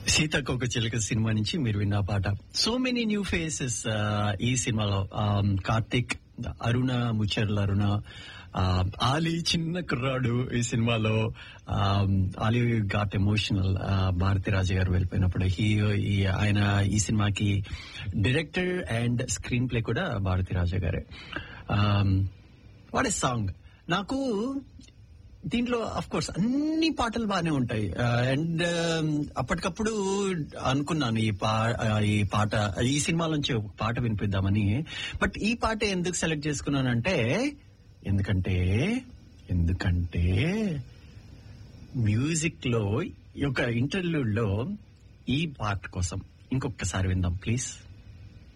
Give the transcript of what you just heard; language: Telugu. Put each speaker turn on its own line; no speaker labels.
సీతాకోక చిలక సినిమా నుంచి మీరు విన్న పాట సో మెనీ న్యూ ఫేసెస్ ఈ సినిమాలో ఆమ్, కార్తిక్ అరుణ ముచ్చర్ల అరుణ ఆ, ఆలీ చిన్న కుర్రాడు ఈ సినిమాలో um, Ali got emotional Bharathi Raju గారు వెళ్ళిపోయినప్పుడు హీ ఈ- ఆయన ఈ సినిమాకి డైరెక్టర్ అండ్ స్క్రీన్ ప్లే కూడా భారతి రాజా గారే వాట్ ఎ సాంగ్ నాకు దీంట్లో అఫ్ కోర్స్ అన్ని పాటలు బాగానే ఉంటాయి అండ్ అప్పటికప్పుడు అనుకున్నాను ఈ పా ఆ, ఈ పాట ఈ సినిమా నుంచి ఒక పాట వినిపిద్దామని బట్ ఈ పాట ఎందుకు సెలెక్ట్ చేసుకున్నానంటే ఎందుకంటే ఎందుకంటే మ్యూజిక్ లో ఈ యొక్క ఇంటర్వ్యూలో ఈ పాట కోసం ఇంకొకసారి విందాం ప్లీజ్